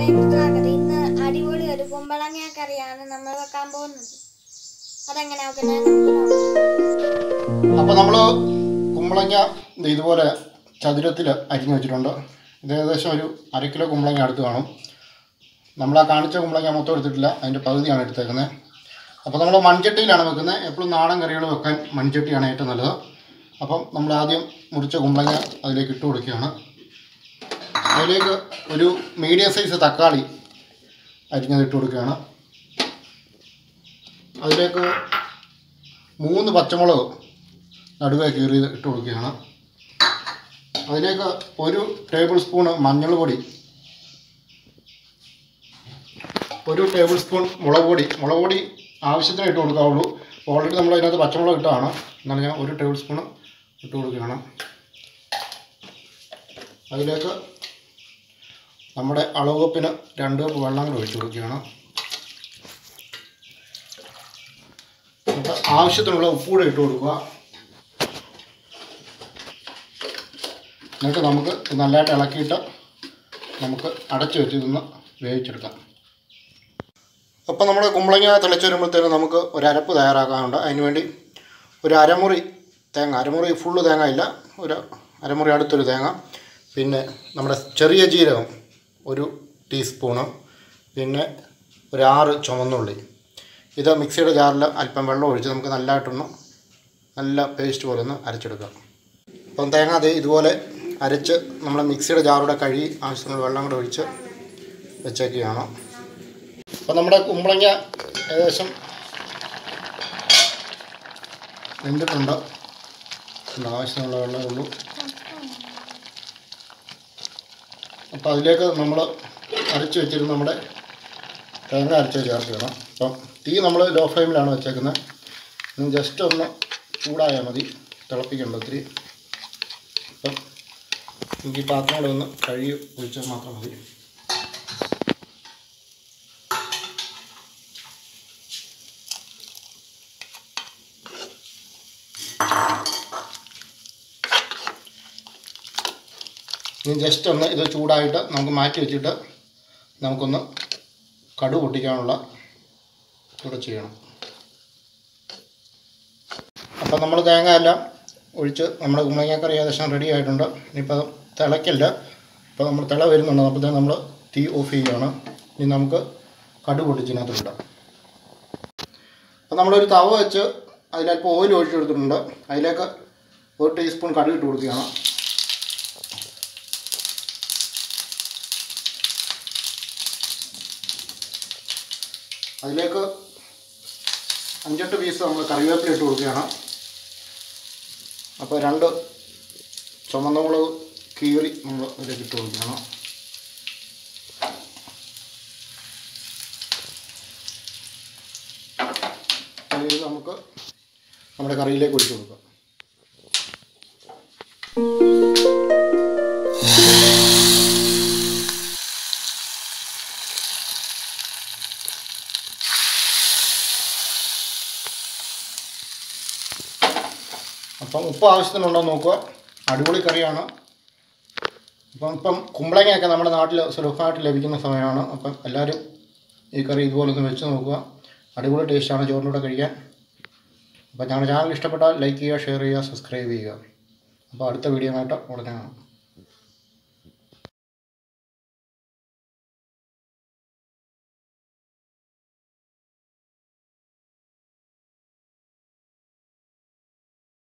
പ്രിയ കൂട്ടുകാർക്കത് ഇന്ന് അടിപൊളി ഒരു കുമ്പളങ്ങ കറിയാണ് നമ്മൾ വെക്കാൻ പോകുന്നത് അതെങ്ങനെ വെക്കുന്നത് നമുക്ക് നോക്കാം അപ്പോൾ നമ്മൾ കുമ്പളങ്ങ ദേ ഇതുപോലെ ചതുരത്തിൽ അരിഞ്ഞു വെച്ചിട്ടുണ്ട് ഇത് ഏകദേശം ഒരു അര കിലോ കുമ്പളങ്ങ അടുത്ത് കാണും നമ്മൾ ആ കാണിച്ച കുമ്പളങ്ങ മൊത്തം എടുത്തിട്ടില്ല അതിൻ്റെ പകുതിയാണ് എടുത്തേക്കുന്നത് അപ്പോൾ നമ്മൾ മൺചട്ടിയിലാണ് വെക്കുന്നത് എപ്പോഴും നാടൻ കറികൾ വെക്കാൻ മൺചട്ടിയാണ് ഏറ്റവും നല്ലത് അപ്പം നമ്മൾ ആദ്യം മുറിച്ച കുമ്പളങ്ങ അതിലേക്ക് ഇട്ട് കൊടുക്കുകയാണ് അതിലേക്ക് ഒരു മീഡിയം സൈസ് തക്കാളി അരിഞ്ഞത് ഇട്ട് കൊടുക്കുകയാണ് അതിലേക്ക് മൂന്ന് പച്ചമുളക് നടുവേ കീറി ഇട്ട് കൊടുക്കുകയാണ് അതിലേക്ക് ഒരു ടേബിൾ സ്പൂൺ മഞ്ഞൾ പൊടി ഒരു ടേബിൾ സ്പൂൺ മുളക് പൊടി മുളക് പൊടി ആവശ്യത്തിന് ഇട്ട് കൊടുക്കാവുള്ളൂ ഓൾറെഡി നമ്മൾ അതിനകത്ത് പച്ചമുളക് ഇട്ടതാണ് എന്നാലും ഞാൻ ഒരു ടേബിൾ സ്പൂൺ ഇട്ട് കൊടുക്കുകയാണ് അതിലേക്ക് നമ്മുടെ അളവ് കപ്പിന് രണ്ട് കപ്പ് വെള്ളം കൂടി ഒഴിച്ച് കൊടുക്കുകയാണ് എന്നിട്ട് ആവശ്യത്തിനുള്ള ഉപ്പ് കൂടെ ഇട്ട് കൊടുക്കുക എന്നിട്ട് നമുക്ക് ഇത് നല്ലതായിട്ട് ഇളക്കിയിട്ട് നമുക്ക് അടച്ചു വെച്ച് ഇതൊന്ന് വേവിച്ചെടുക്കാം അപ്പോൾ നമ്മുടെ കുമ്പളങ്ങ തിളച്ച് വരുമ്പോഴത്തേനും നമുക്ക് ഒരു അരപ്പ് തയ്യാറാക്കാനുണ്ട് അതിന് വേണ്ടി ഒരു അരമുറി തേങ്ങ അരമുറി ഫുള്ള് തേങ്ങ ഇല്ല ഒരു അരമുറി അടുത്തൊരു തേങ്ങ പിന്നെ നമ്മുടെ ചെറിയ ജീരകം ഒരു ടീസ്പൂണ് പിന്നെ ഒരു ആറ് ചുവന്നുള്ളി ഇത് മിക്സിയുടെ ജാറിൽ അല്പം വെള്ളം ഒഴിച്ച് നമുക്ക് നല്ലതായിട്ടൊന്ന് നല്ല പേസ്റ്റ് പോലെ ഒന്ന് അരച്ചെടുക്കാം അപ്പം തേങ്ങ അതേ ഇതുപോലെ അരച്ച് നമ്മൾ മിക്സിയുടെ ജാറൂടെ കഴുകി ആവശ്യത്തിനുള്ള വെള്ളം കൂടെ ഒഴിച്ച് വെച്ചേക്കുകയാണ് അപ്പം നമ്മുടെ കുമ്പളങ്ങ ഏകദേശം വെന്തിട്ടുണ്ട് ഉണ്ട്. ആവശ്യത്തിനുള്ള വെള്ളമേ ഉള്ളൂ അപ്പോൾ അതിലേക്ക് നമ്മൾ അരച്ച് വെച്ചിരുന്ന നമ്മുടെ തേങ്ങ അരച്ച് ചേർക്കണം അപ്പം തീ നമ്മൾ ലോ ഫ്ലെയിമിലാണ് വെച്ചേക്കുന്നത് ഇനി ജസ്റ്റ് ഒന്ന് ചൂടായാൽ മതി തിളപ്പിക്കേണ്ട ഒത്തിരി അപ്പം നമുക്ക് ഈ പാത്രം കൂടെ ഒന്ന് കഴുകി ഒഴിച്ചാൽ മാത്രം മതി ഇനി ജസ്റ്റ് ഒന്ന് ഇത് ചൂടായിട്ട് നമുക്ക് മാറ്റി വെച്ചിട്ട് നമുക്കൊന്ന് കടു പൊട്ടിക്കാനുള്ള കൂടെ ചെയ്യണം അപ്പം നമ്മൾ തേങ്ങ എല്ലാം ഒഴിച്ച് നമ്മുടെ കുമ്പളങ്ങക്കറി ഏകദേശം റെഡി ആയിട്ടുണ്ട് ഇനിയിപ്പോൾ അത് തിളയ്ക്കില്ല ഇപ്പോൾ നമ്മൾ തിള വരുന്നുണ്ട് അപ്പോഴത്തേക്ക് നമ്മൾ തീ ഓഫ് ചെയ്യുകയാണ് ഇനി നമുക്ക് കടു പൊട്ടിച്ചതിനകത്ത് ഇടാം അപ്പോൾ നമ്മളൊരു തവ വെച്ച് അതിലല്പം ഓയിൽ ഒഴിച്ചെടുത്തിട്ടുണ്ട് അതിലേക്ക് ഒരു ടീസ്പൂൺ കടുക് ഇട്ട് കൊടുക്കുകയാണ് അതിലേക്ക് അഞ്ചെട്ട് പീസ് നമ്മൾ കറിവേപ്പില ഇട്ട് കൊടുക്കുകയാണ് അപ്പോൾ രണ്ട് ചുമന്ന മുളക് കീറി നമ്മൾ അതിലേക്ക് ഇട്ട് കൊടുക്കുകയാണ് ഇത് നമുക്ക് നമ്മുടെ കറിയിലേക്ക് ഒഴിച്ച് കൊടുക്കാം അപ്പം ഉപ്പ് ആവശ്യത്തിനുണ്ടോ എന്ന് നോക്കുക അടിപൊളി കറിയാണ് അപ്പം ഇപ്പം കുമ്പളങ്ങയൊക്കെ നമ്മുടെ നാട്ടിൽ സുലഭമായിട്ട് ലഭിക്കുന്ന സമയമാണ് അപ്പം എല്ലാവരും ഈ കറി ഇതുപോലെ ഒന്ന് വെച്ച് നോക്കുക അടിപൊളി ടേസ്റ്റാണ് ചോറിൻ്റെ കൂടെ കഴിക്കാൻ അപ്പോൾ ഞങ്ങളുടെ ചാനൽ ഇഷ്ടപ്പെട്ടാൽ ലൈക്ക് ചെയ്യുക ഷെയർ ചെയ്യുക സബ്സ്ക്രൈബ് ചെയ്യുക അപ്പോൾ അടുത്ത വീഡിയോ ആയിട്ട് ഉടനെ കാണാം